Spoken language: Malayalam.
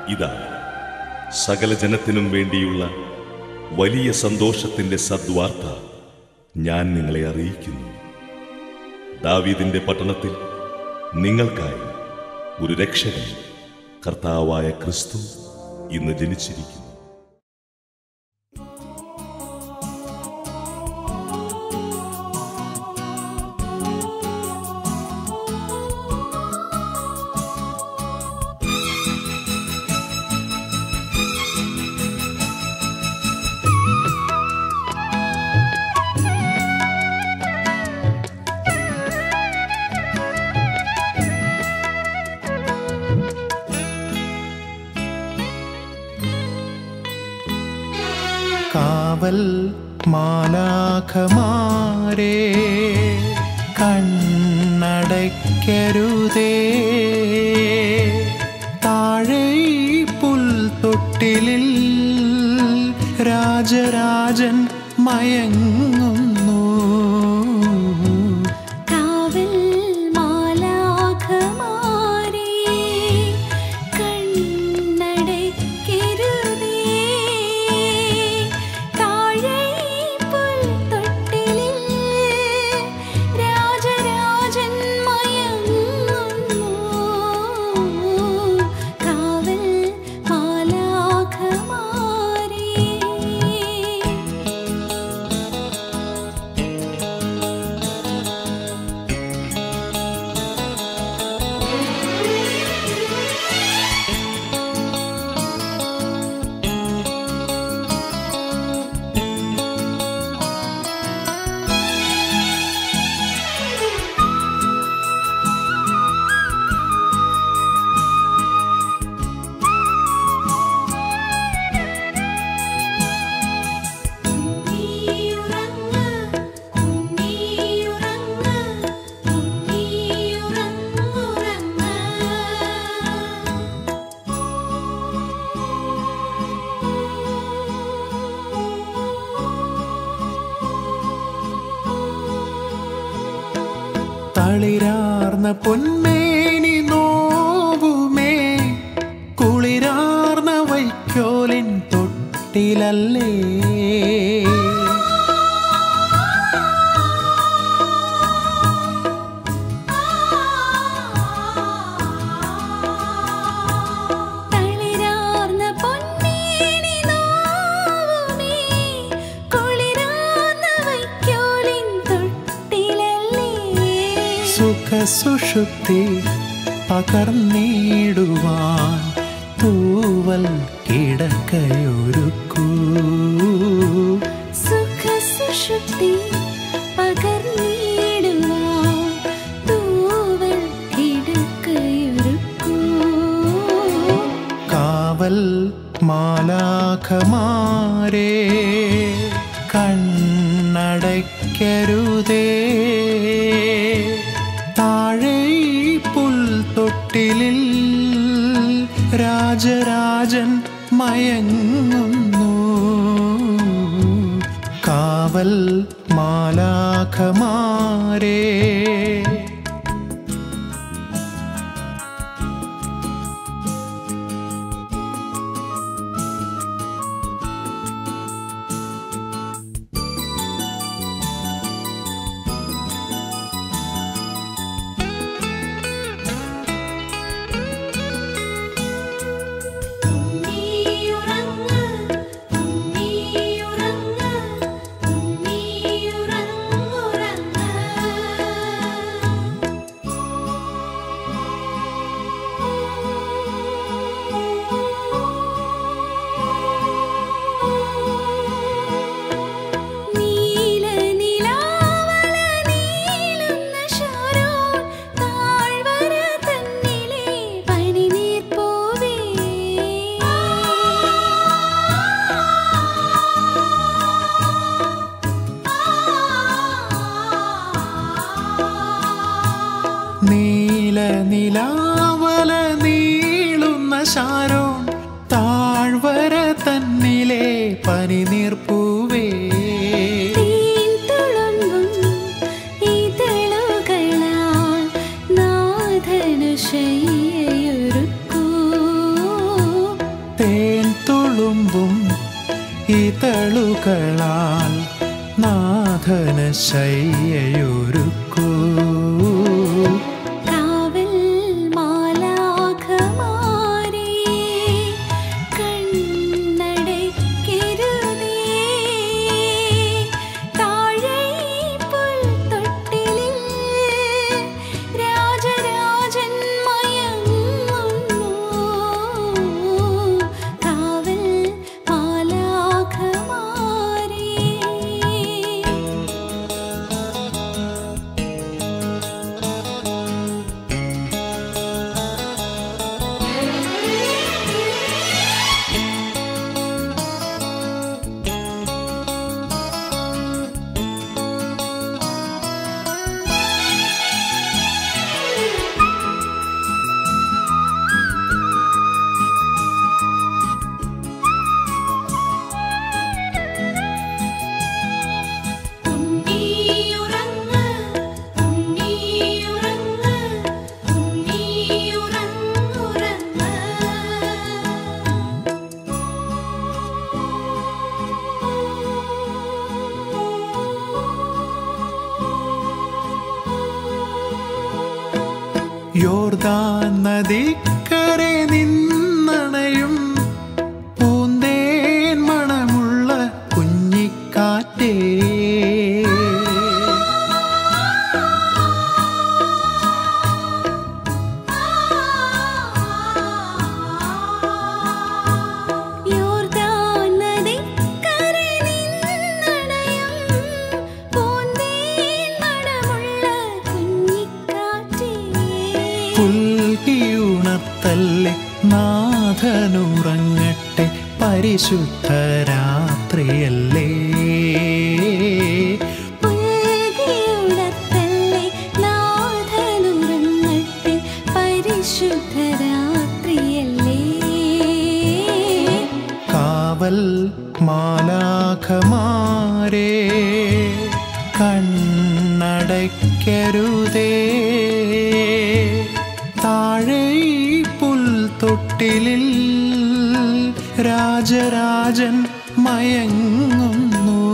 ഇതാ സകല ജനത്തിനും വേണ്ടിയുള്ള വലിയ സന്തോഷത്തിന്റെ സദ്വാർത്ത ഞാൻ നിങ്ങളെ അറിയിക്കുന്നു ദാവീദിന്റെ പട്ടണത്തിൽ നിങ്ങൾക്കായി ഒരു രക്ഷകൻ കർത്താവായ ക്രിസ്തു ഇന്ന് ജനിച്ചിരിക്കുന്നു കാവൽ മാലാഖമാരെ കണ്ണടയ്ക്കരുതേ താഴെ ഈ പുൽത്തൊട്ടിലിൽ രാജരാജൻ മയങ്ങുന്നു കാവൽ മാലാഖമാരേ കണ്ണടയ്ക്കരുതേ താഴെ പുൽത്തൊട്ടിലിൽ രാജരാജൻ മയങ്ങുന്നു കാവൽ മാലാഖമാരേ ഉണ്ണിയുറങ്ങ് ഉണ്ണിയുറങ്ങ് ഉണ്ണിയുറങ്ങുറങ്ങ് തളിരാർന്ന പൊന്മേനി നോവുമേ കുളിരാർന്ന വൈക്കോലിൻ തൊട്ടിലല്ലേ തളിരാർന്ന പൊന്നേനി നോവുമേ കുളിരാർന്ന വൈക്കോലിൻ തൊട്ടിലല്ലേ സുഖ സുഷുപ്തി പകർന്നിടുവാൻ തൂവൽ കിടക്കയൊരുക്കൂ സുഖ സുഷുപ്തി പകർന്നിടുവാൻ തൂവൽ കിടക്കയൊരുക്കൂ കാവൽ മാലാഖമാരെ കണ്ണടയ്ക്കരുതേ താഴെ ഈ പുൽത്തൊട്ടിലിൽ രാജരാജൻ മയങ്ങുന്നു കാവൽ മാലാഖമാരേ ഉണ്ണിയുറങ്ങ് ഉണ്ണിയുറങ്ങ് ഉണ്ണിയുറങ്ങുറങ്ങ് നീല നിലാവല നീളുന്ന ശാരോൺ താഴ്വര തന്നിലെ പനിനീർ പൂവേ നീല നിലാവല നീളുന്ന ശാരോൺ താഴ്വര തന്നിലെ പനിനീർപ്പൂവേ തീൻ തുളുമ്പും ഇതളുകളാൽ നാഥനു ശയ്യയൊരുക്കൂ തേൻ തുളുമ്പും ഇതളുകളാൽ നാഥന ശയ്യയൊരുക്കൂ കാവൽ മാലാഖമാരേ കണ്ണടയ്ക്കരുതേ താഴെ പുൽത്തൊട്ടിലിൽ രാജരാജൻ മയങ്ങുന്നു കാവൽ മാലാഖമാരേ ഉണ്ണിയുറങ്ങ് ഉണ്ണിയുറങ്ങ് ഉണ്ണിയുറങ്ങുറങ്ങ് യോർദാൻ നദിക്കരെ നിന്നണയും പൂന്തേൻ മണമുള്ള കുഞ്ഞിക്കാറ്റേ യോർദാൻ നദിക്കരെ നിന്നണയും പൂന്തേൻ മണമുള്ള കുഞ്ഞിക്കാറ്റേ പുൽകിയുണർത്തല്ലേ നാഥനുറങ്ങട്ടെ പരിശുദ്ധ രാത്രിയല്ലേ പുൽകിയുണർത്തല്ലേ നാഥനുറങ്ങട്ടെ പരിശുദ്ധരാത്രിയല്ലേ കാവൽ മാലാഖമാരേ കണ്ണടയ്ക്കരുതേ താഴെ ഈ പുൽത്തൊട്ടിലിൽ രാജരാജൻ മയങ്ങുന്നു